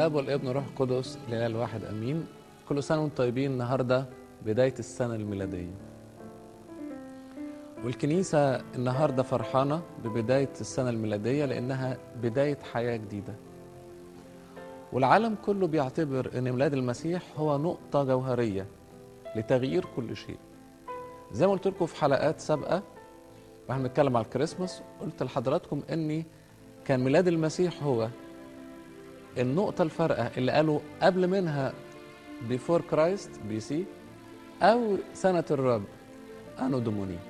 الاب والابن والروح القدس الاله الواحد امين كل سنه وانتم طيبين النهارده بدايه السنه الميلاديه والكنيسه النهارده فرحانه ببدايه السنه الميلاديه لانها بدايه حياه جديده والعالم كله بيعتبر ان ميلاد المسيح هو نقطه جوهريه لتغيير كل شيء زي ما قلت لكم في حلقات سابقه واحنا بنتكلم على الكريسماس قلت لحضراتكم اني كان ميلاد المسيح هو النقطة الفارقة اللي قالوا قبل منها بيفور كرايست بي سي أو سنة الرب أنو دوموني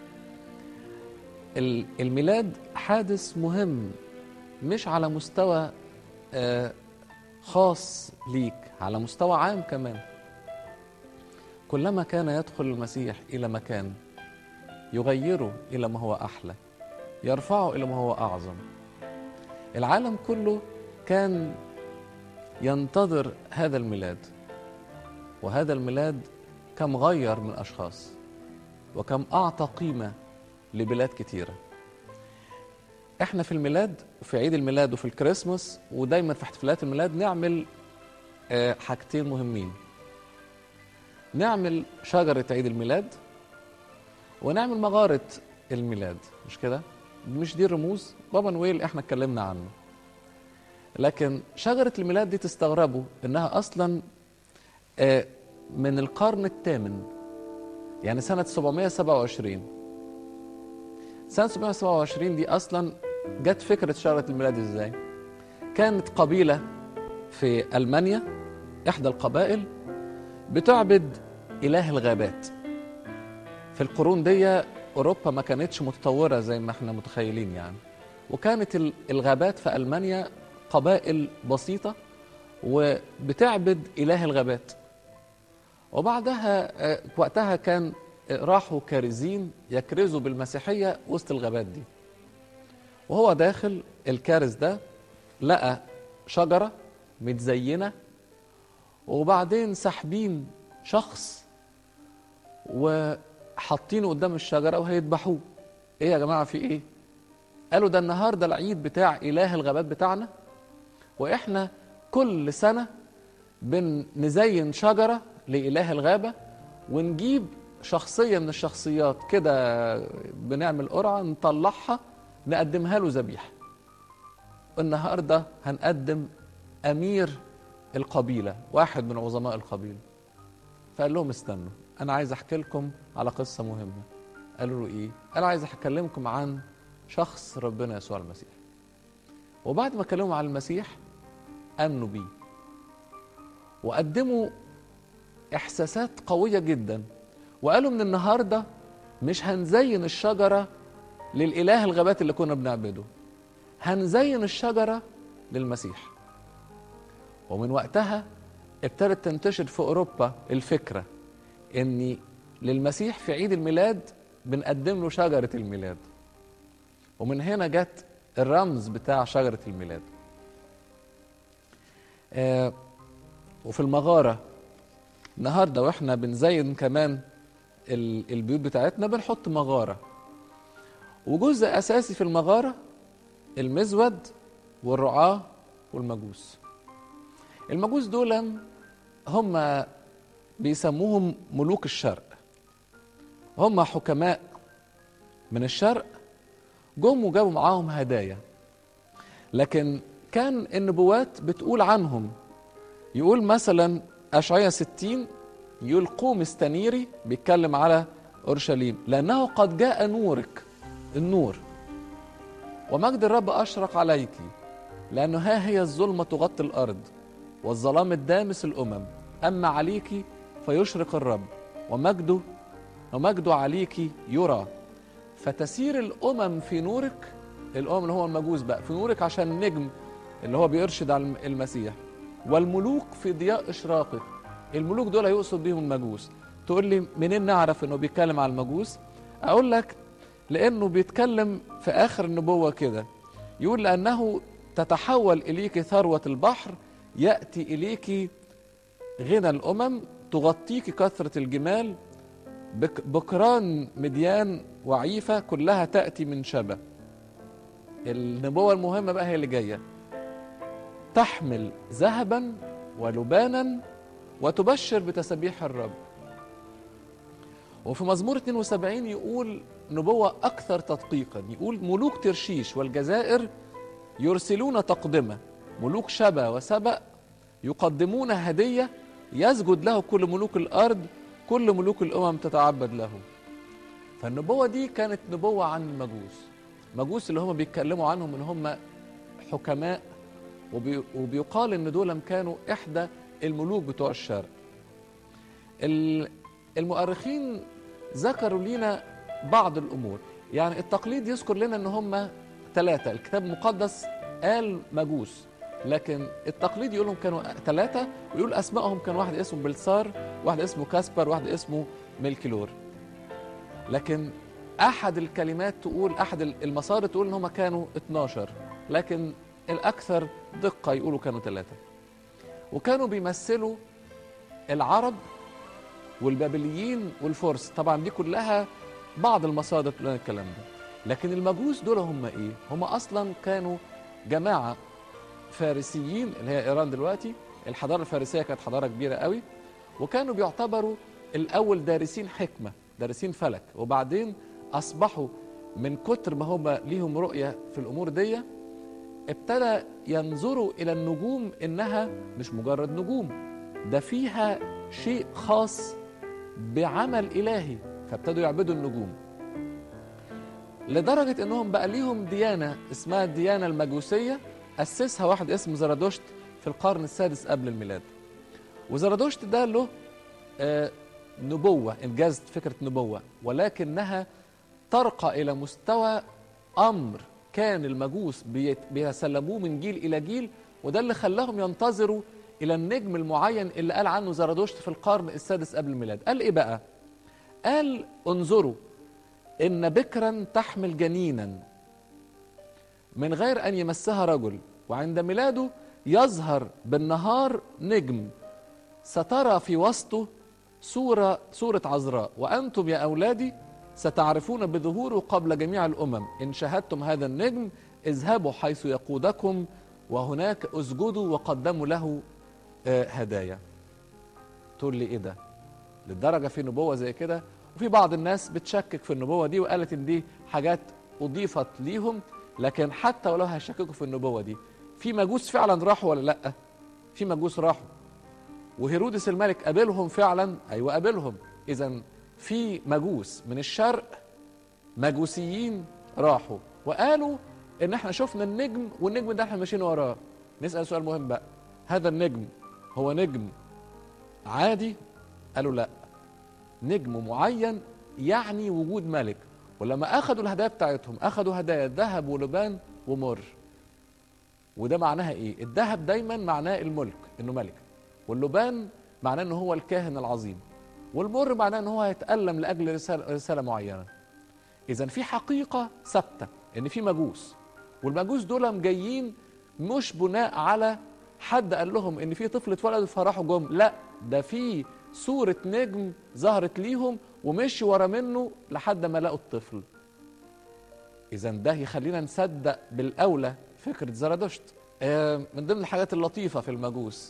الميلاد حادث مهم مش على مستوى آه خاص ليك على مستوى عام كمان كلما كان يدخل المسيح إلى مكان يغيره إلى ما هو أحلى يرفعه إلى ما هو أعظم العالم كله كان ينتظر هذا الميلاد وهذا الميلاد كم غير من اشخاص وكم اعطى قيمه لبلاد كتيره احنا في الميلاد في عيد الميلاد وفي الكريسماس ودايما في احتفالات الميلاد نعمل حاجتين مهمين نعمل شجره عيد الميلاد ونعمل مغاره الميلاد مش كده مش دي الرموز بابا نويل احنا اتكلمنا عنه لكن شجرة الميلاد دي تستغربوا إنها أصلا من القرن الثامن يعني سنة 727 سنة 727 دي أصلا جت فكرة شجرة الميلاد إزاي؟ كانت قبيلة في ألمانيا إحدى القبائل بتعبد إله الغابات في القرون دي أوروبا ما كانتش متطورة زي ما احنا متخيلين يعني وكانت الغابات في ألمانيا قبائل بسيطة وبتعبد إله الغابات وبعدها وقتها كان راحوا كارزين يكرزوا بالمسيحية وسط الغابات دي وهو داخل الكارز ده لقى شجرة متزينة وبعدين ساحبين شخص وحاطينه قدام الشجرة وهيذبحوه ايه يا جماعة في ايه قالوا ده النهاردة العيد بتاع إله الغابات بتاعنا واحنا كل سنه بنزين شجره لاله الغابه ونجيب شخصيه من الشخصيات كده بنعمل قرعه نطلعها نقدمها له ذبيحه النهارده هنقدم امير القبيله واحد من عظماء القبيله فقال لهم استنوا انا عايز احكي لكم على قصه مهمه قالوا له ايه انا عايز اكلمكم عن شخص ربنا يسوع المسيح وبعد ما كلموا عن المسيح امنوا بيه وقدموا احساسات قويه جدا وقالوا من النهارده مش هنزين الشجره للاله الغابات اللي كنا بنعبده هنزين الشجره للمسيح ومن وقتها ابتدت تنتشر في اوروبا الفكره ان للمسيح في عيد الميلاد بنقدم له شجره الميلاد ومن هنا جت الرمز بتاع شجره الميلاد آه وفي المغاره النهارده واحنا بنزين كمان البيوت بتاعتنا بنحط مغاره وجزء اساسي في المغاره المزود والرعاه والمجوس المجوس دول هم بيسموهم ملوك الشرق هم حكماء من الشرق جم وجابوا معاهم هدايا لكن كان النبوات بتقول عنهم يقول مثلا أشعية ستين يقول قوم استنيري بيتكلم على أورشليم لأنه قد جاء نورك النور ومجد الرب أشرق عليك لأنه ها هي الظلمة تغطي الأرض والظلام الدامس الأمم أما عليك فيشرق الرب ومجده ومجده عليك يرى فتسير الأمم في نورك الأمم اللي هو المجوس بقى في نورك عشان النجم اللي هو بيرشد على المسيح والملوك في ضياء إشراقك الملوك دول يقصد بيهم المجوس تقول لي منين نعرف انه بيتكلم على المجوس اقول لك لانه بيتكلم في اخر النبوه كده يقول لانه تتحول اليك ثروه البحر ياتي اليك غنى الامم تغطيك كثره الجمال بك بكران مديان وعيفه كلها تاتي من شبه النبوه المهمه بقى هي اللي جايه تحمل ذهبا ولبانا وتبشر بتسبيح الرب وفي مزمور 72 يقول نبوة أكثر تدقيقا يقول ملوك ترشيش والجزائر يرسلون تقدمة ملوك شبا وسبأ يقدمون هدية يسجد له كل ملوك الأرض كل ملوك الأمم تتعبد له فالنبوة دي كانت نبوة عن المجوس مجوس اللي هم بيتكلموا عنهم ان هم حكماء وبي وبيقال ان دول كانوا احدى الملوك بتوع الشرق المؤرخين ذكروا لنا بعض الامور يعني التقليد يذكر لنا ان هم ثلاثه الكتاب المقدس قال مجوس لكن التقليد يقول لهم كانوا ثلاثه ويقول اسمائهم كان واحد اسمه بلسار واحد اسمه كاسبر واحد اسمه ملكلور لكن احد الكلمات تقول احد المصادر تقول ان هم كانوا 12 لكن الاكثر دقه يقولوا كانوا ثلاثه وكانوا بيمثلوا العرب والبابليين والفرس طبعا دي كلها بعض المصادر تقول الكلام ده لكن المجوس دول هم ايه هم اصلا كانوا جماعه فارسيين اللي هي ايران دلوقتي الحضاره الفارسيه كانت حضاره كبيره قوي وكانوا بيعتبروا الاول دارسين حكمه دارسين فلك وبعدين اصبحوا من كتر ما هم ليهم رؤيه في الامور دي ابتدى ينظروا الى النجوم انها مش مجرد نجوم ده فيها شيء خاص بعمل الهي فابتدوا يعبدوا النجوم لدرجه انهم بقى ليهم ديانه اسمها الديانه المجوسيه اسسها واحد اسمه زرادشت في القرن السادس قبل الميلاد وزرادشت ده له آه نبوه انجاز فكره نبوه ولكنها ترقى الى مستوى امر كان المجوس بيسلموه من جيل الى جيل وده اللي خلاهم ينتظروا الى النجم المعين اللي قال عنه زرادشت في القرن السادس قبل الميلاد قال ايه بقى قال انظروا ان بكرا تحمل جنينا من غير ان يمسها رجل وعند ميلاده يظهر بالنهار نجم سترى في وسطه صورة صورة عذراء وأنتم يا أولادي ستعرفون بظهوره قبل جميع الأمم إن شاهدتم هذا النجم اذهبوا حيث يقودكم وهناك اسجدوا وقدموا له هدايا تقول لي ايه ده للدرجة في نبوة زي كده وفي بعض الناس بتشكك في النبوة دي وقالت ان دي حاجات اضيفت ليهم لكن حتى ولو هيشككوا في النبوة دي في مجوس فعلا راحوا ولا لا في مجوس راحوا وهيرودس الملك قابلهم فعلا ايوه قابلهم اذا في مجوس من الشرق مجوسيين راحوا وقالوا ان احنا شفنا النجم والنجم ده احنا ماشيين وراه نسال سؤال مهم بقى هذا النجم هو نجم عادي قالوا لا نجم معين يعني وجود ملك ولما اخذوا الهدايا بتاعتهم اخذوا هدايا ذهب ولبان ومر وده معناها ايه الذهب دايما معناه الملك انه ملك واللبان معناه انه هو الكاهن العظيم والمر معناه ان هو هيتالم لاجل رساله, رسالة معينه اذا في حقيقه ثابته ان في مجوس والمجوس دول جايين مش بناء على حد قال لهم ان في طفل اتولد فراحوا جم لا ده في صورة نجم ظهرت ليهم ومشي ورا منه لحد ما لقوا الطفل اذا ده يخلينا نصدق بالاولى فكرة زرادشت من ضمن الحاجات اللطيفة في المجوس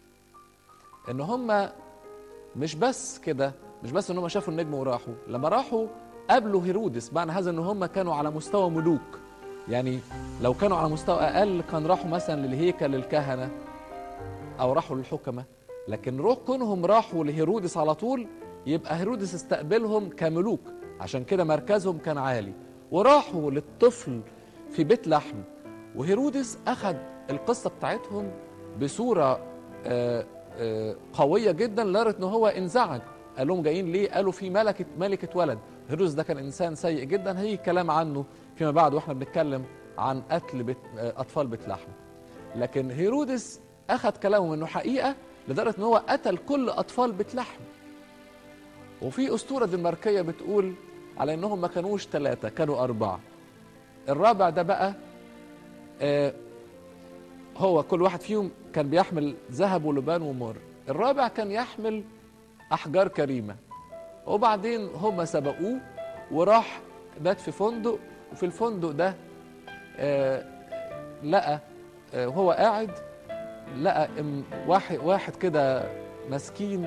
ان هم مش بس كده مش بس ان هم شافوا النجم وراحوا لما راحوا قابلوا هيرودس معنى هذا ان هم كانوا على مستوى ملوك يعني لو كانوا على مستوى اقل كان راحوا مثلا للهيكل للكهنه او راحوا للحكمه لكن روح كونهم راحوا لهيرودس على طول يبقى هيرودس استقبلهم كملوك عشان كده مركزهم كان عالي وراحوا للطفل في بيت لحم وهيرودس اخذ القصه بتاعتهم بصوره آآ آآ قويه جدا لدرجه ان هو انزعج قال لهم جايين ليه قالوا في ملكه ملكه ولد هيرودس ده كان انسان سيء جدا هي كلام عنه فيما بعد واحنا بنتكلم عن قتل بيت اطفال بيت لحم لكن هيرودس اخذ كلامهم انه حقيقه لدرجه ان هو قتل كل اطفال بيت لحم وفي اسطوره دنماركيه بتقول على انهم ما كانوش ثلاثه كانوا اربعه الرابع ده بقى آه هو كل واحد فيهم كان بيحمل ذهب ولبان ومر الرابع كان يحمل احجار كريمه وبعدين هم سبقوه وراح بات في فندق وفي الفندق ده آه لقى آه وهو قاعد لقى إم- واحد واحد كده مسكين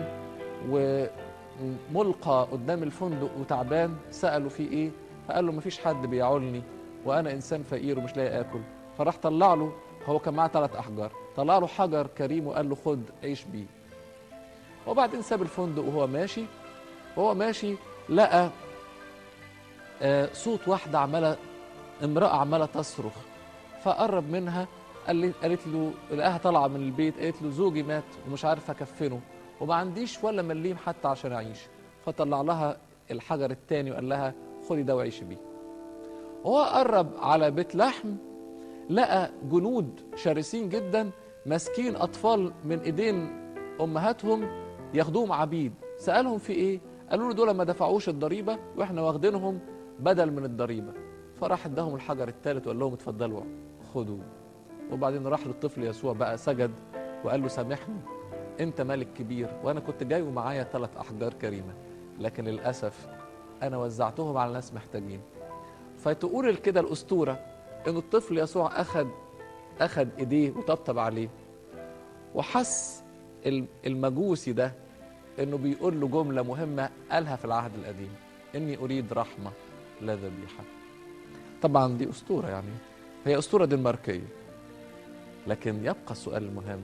وملقى قدام الفندق وتعبان سأله في ايه فقال له مفيش حد بيعولني وانا انسان فقير ومش لاقي اكل فراح طلع له هو كان معاه ثلاث احجار طلع له حجر كريم وقال له خد عيش بيه وبعدين ساب الفندق وهو ماشي وهو ماشي لقى آه، صوت واحدة عمالة امرأة عمالة تصرخ فقرب منها قال لي قالت له لقاها طالعة من البيت قالت له زوجي مات ومش عارفة أكفنه وما عنديش ولا مليم حتى عشان أعيش فطلع لها الحجر التاني وقال لها خدي ده وعيشي بيه وهو قرب على بيت لحم لقى جنود شرسين جدا ماسكين أطفال من إيدين أمهاتهم ياخدوهم عبيد سألهم في إيه قالوا له دول ما دفعوش الضريبة وإحنا واخدينهم بدل من الضريبة فراح اداهم الحجر الثالث وقال لهم اتفضلوا خدوا وبعدين راح للطفل يسوع بقى سجد وقال له سامحني انت ملك كبير وانا كنت جاي ومعايا ثلاث احجار كريمه لكن للاسف انا وزعتهم على ناس محتاجين فتقول كده الاسطوره ان الطفل يسوع اخذ اخذ ايديه وطبطب عليه وحس ال- المجوسي ده انه بيقول له جمله مهمه قالها في العهد القديم اني اريد رحمه لا ذبيحه طبعا دي اسطوره يعني هي اسطوره دنماركيه لكن يبقى السؤال المهم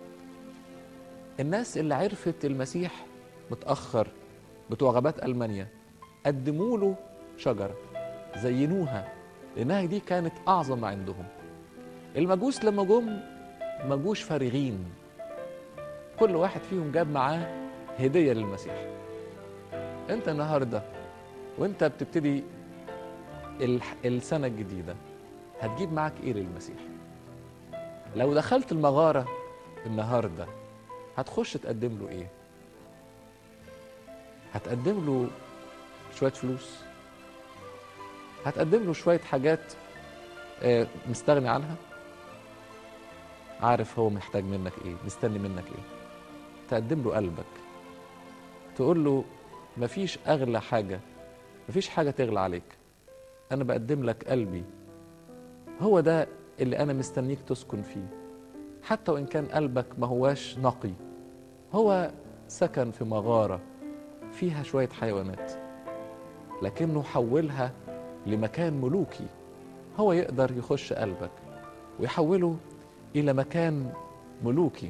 الناس اللي عرفت المسيح متاخر بتوع غابات المانيا قدموا له شجره زينوها لانها دي كانت اعظم ما عندهم المجوس لما جم ما جوش فارغين كل واحد فيهم جاب معاه هديه للمسيح انت النهارده وانت بتبتدي الح- السنه الجديده هتجيب معاك ايه للمسيح لو دخلت المغاره النهارده هتخش تقدم له ايه هتقدم له شويه فلوس هتقدم له شويه حاجات آه، مستغني عنها عارف هو محتاج منك ايه مستني منك ايه تقدم له قلبك تقول له مفيش اغلى حاجه مفيش حاجه تغلى عليك انا بقدم لك قلبي هو ده اللي انا مستنيك تسكن فيه حتى وان كان قلبك ما هواش نقي هو سكن في مغاره فيها شويه حيوانات لكنه حولها لمكان ملوكي هو يقدر يخش قلبك ويحوله الى مكان ملوكي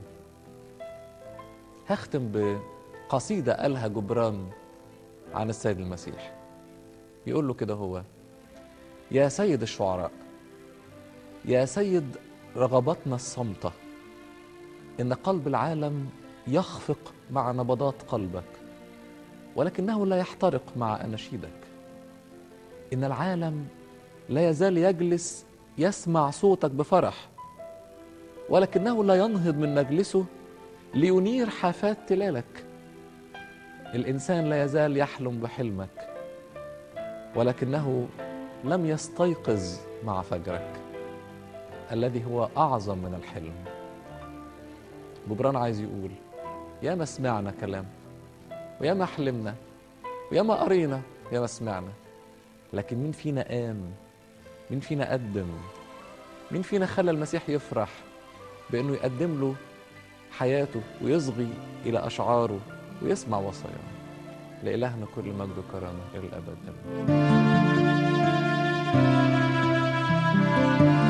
هختم بقصيده قالها جبران عن السيد المسيح يقول له كده هو يا سيد الشعراء يا سيد رغباتنا الصامته ان قلب العالم يخفق مع نبضات قلبك ولكنه لا يحترق مع اناشيدك ان العالم لا يزال يجلس يسمع صوتك بفرح ولكنه لا ينهض من مجلسه لينير حافات تلالك الانسان لا يزال يحلم بحلمك ولكنه لم يستيقظ مع فجرك الذي هو اعظم من الحلم جبران عايز يقول يا ما سمعنا كلام ويا ما حلمنا ويا ما قرينا يا ما سمعنا لكن مين فينا قام مين فينا قدم مين فينا خلى المسيح يفرح بانه يقدم له حياته ويصغي الى اشعاره ويسمع وصاياه لالهنا كل مجد وكرامه الى الابد امين